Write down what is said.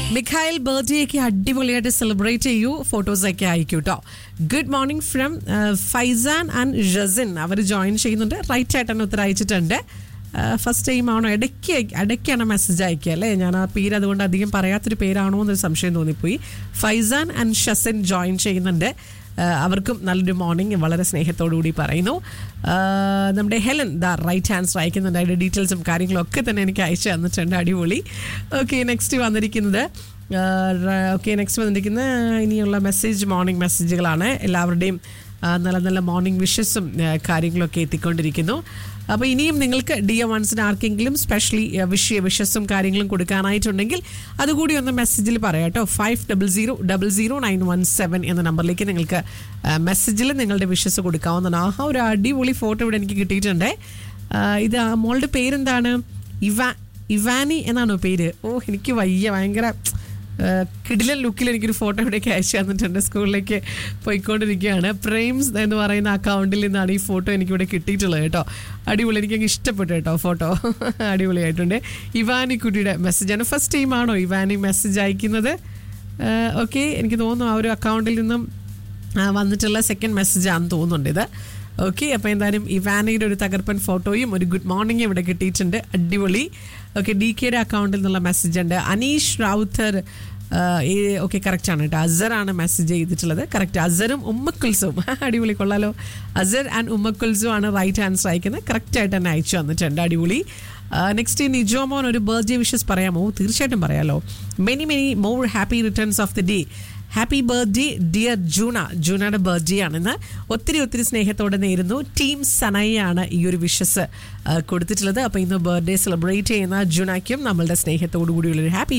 Mikhael birthday ഒക്കെ അടിപൊളിയായിട്ട് celebrate ചെയ്യൂ ഫോട്ടോസ് ഒക്കെ അയക്കൂ കേട്ടോ good morning from Faizan and Shazin അവർ ജോയിൻ ചെയ്യുന്നുണ്ട് റൈറ്റ് ആയിട്ട് തന്നെ ഉത്തരം അയച്ചിട്ടുണ്ട് ഫസ്റ്റ് ടൈം ആണോ ഇടയ്ക്ക് ഇടയ്ക്കാണ് മെസ്സേജ് അയക്കുക അല്ലേ ഞാൻ ആ പേര് അതുകൊണ്ട് അധികം പറയാത്തൊരു പേരാണോ എന്നൊരു സംശയം തോന്നിപ്പോയി ഫൈസാൻ ആൻഡ് ഷസിൻ ജോയിൻ ചെയ്യുന്നുണ്ട് ആ, അവർക്കും നല്ലൊരു മോർണിംഗ് വളരെ സ്നേഹത്തോടു കൂടി പറയുന്നു ആ, നമ്മുടെ ഹെലൻ ദ റൈറ്റ് ആൻസർ അയക്കുന്നുണ്ട് അതിൻ്റെ ഡീറ്റെയിൽസും കാര്യങ്ങളും ഒക്കെ തന്നെ എനിക്ക് അയച്ചു തന്നിട്ടുണ്ട് അടിപൊളി ഓക്കെ നെക്സ്റ്റ് വന്നിരിക്കുന്നത് ഓക്കെ നെക്സ്റ്റ് വന്നിരിക്കുന്ന ഇനിയുള്ള മെസ്സേജ് മോർണിംഗ് മെസ്സേജുകളാണ് എല്ലാവരുടെയും ആ, നല്ല നല്ല മോർണിംഗ് വിഷസും കാര്യങ്ങളൊക്കെ എത്തിക്കൊണ്ടിരിക്കുന്നു അപ്പോൾ ഇനിയും നിങ്ങൾക്ക് ഡി എ വൺസിന് ആർക്കെങ്കിലും സ്പെഷ്യലി വിഷയ വിഷസും കാര്യങ്ങളും കൊടുക്കാനായിട്ടുണ്ടെങ്കിൽ അതുകൂടി ഒന്ന് മെസ്സേജിൽ പറയാം കേട്ടോ five double zero double zero nine one seven എന്ന നമ്പറിലേക്ക് നിങ്ങൾക്ക് മെസ്സേജിൽ നിങ്ങളുടെ വിഷസ് കൊടുക്കാവുന്നതാണ് ആഹാ ഒരു അടിപൊളി ഫോട്ടോ ഇവിടെ എനിക്ക് കിട്ടിയിട്ടുണ്ട് ആ, ഇത് ആ മോളുടെ പേരെന്താണ് ഇവാ ഇവാനി എന്നാണോ പേര് ഓ എനിക്ക് വയ്യ ഭയങ്കര കിടിലൻ ലുക്കിൽ എനിക്കൊരു ഫോട്ടോ ഇവിടേക്ക് അയച്ചു തന്നിട്ടുണ്ട് സ്കൂളിലേക്ക് പോയിക്കൊണ്ടിരിക്കുകയാണ് പ്രേംസ് എന്ന് പറയുന്ന അക്കൗണ്ടിൽ നിന്നാണ് ഈ ഫോട്ടോ എനിക്കിവിടെ കിട്ടിയിട്ടുള്ളത് കേട്ടോ അടിപൊളി എനിക്ക് അങ്ങ് ഇഷ്ടപ്പെട്ടു കേട്ടോ ഫോട്ടോ അടിപൊളിയായിട്ടുണ്ട് ഇവാനി കുട്ടിയുടെ മെസ്സേജാണ് ഫസ്റ്റ് ടൈമാണോ ഇവാനി മെസ്സേജ് അയക്കുന്നത് ഓക്കെ എനിക്ക് തോന്നുന്നു ആ ഒരു അക്കൗണ്ടിൽ നിന്നും ആ, വന്നിട്ടുള്ള സെക്കൻഡ് മെസ്സേജാണെന്ന് തോന്നുന്നുണ്ട് ഇത് ഓക്കെ അപ്പോൾ എന്തായാലും ഇവാനയുടെ ഒരു തകർപ്പൻ ഫോട്ടോയും ഒരു ഗുഡ് മോർണിംഗ് ഇവിടെ കിട്ടിയിട്ടുണ്ട് അടിപൊളി ഓക്കെ ഡി കെയുടെ അക്കൗണ്ടിൽ നിന്നുള്ള മെസ്സേജ് ഉണ്ട് അനീഷ് റാവുത്തർ ഓക്കെ കറക്റ്റ് ആണ് കേട്ടോ അസറാണ് മെസ്സേജ് ചെയ്തിട്ടുള്ളത് കറക്റ്റ് അസറും ഉമ്മക്കുൽസും അടിപൊളി കൊള്ളാലോ അസർ ആൻഡ് ഉമ്മക്കുൽസും ആണ് റൈറ്റ് ആൻസർ അയക്കുന്നത് കറക്റ്റ് ആയിട്ട് തന്നെ അയച്ചു വന്നിട്ടുണ്ട് അടിപൊളി നെക്സ്റ്റ് നിജോമോൻ ഒരു ബർത്ത്ഡേ വിഷസ് പറയാമോ തീർച്ചയായിട്ടും പറയാലോ many many more happy returns of the day happy birthday dear Juna ജൂണയുടെ ബർത്ത്ഡേ ആണെന്ന് ഒത്തിരി ഒത്തിരി സ്നേഹത്തോടെ നേരുന്നു ടീം സനയാണ് ഈ ഒരു വിഷസ് കൊടുത്തിട്ടുള്ളത് അപ്പോൾ ഇന്ന് ബർത്ത്ഡേ സെലിബ്രേറ്റ് ചെയ്യുന്ന ജൂണയ്ക്കും നമ്മളുടെ സ്നേഹത്തോടു കൂടിയുള്ള ഒരു ഹാപ്പി